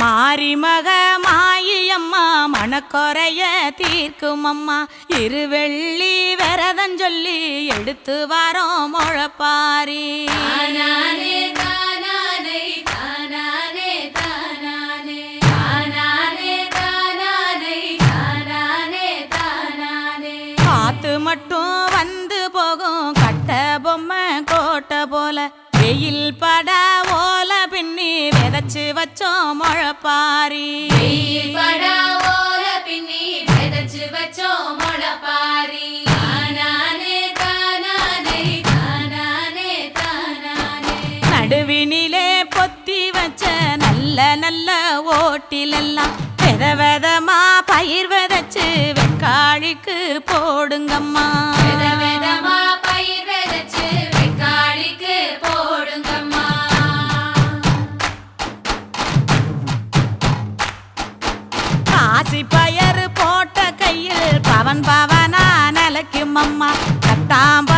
மாரிமக மாயம்மா மணக்கொறைய தீர்க்கும் அம்மா இருவெள்ளி விரதம் சொல்லி எடுத்து வரோம் முழப்பாரி தானானே தானானே தானானே தானானே தானானே தானானே தானானே தானானே காத்து மட்டும் வந்து போகும் கட்ட பொம்மை கோட்டை போல வெயில் பட ஓல பின்னி விதைச்சு வச்சோம் முழப்பாரி வெயில் படா ஓல பின்னி விதைச்சு வச்சோம் முளைப்பாரி தானானே தானானே தானானே தானானே நடுவினிலே பொத்தி வச்ச நல்ல நல்ல ஓட்டிலெல்லாம் வித விதமா பயிர் விதைச்சு வெக்காளிக்கு போடுங்கம்மா வித விதமா பயிர் விதைச்சு வெக்காளிக்கு போடுங்கம்மா காசி பயறு போட்ட கையில் பவன் பவனா நிலைக்கும் அம்மா கட்டாம்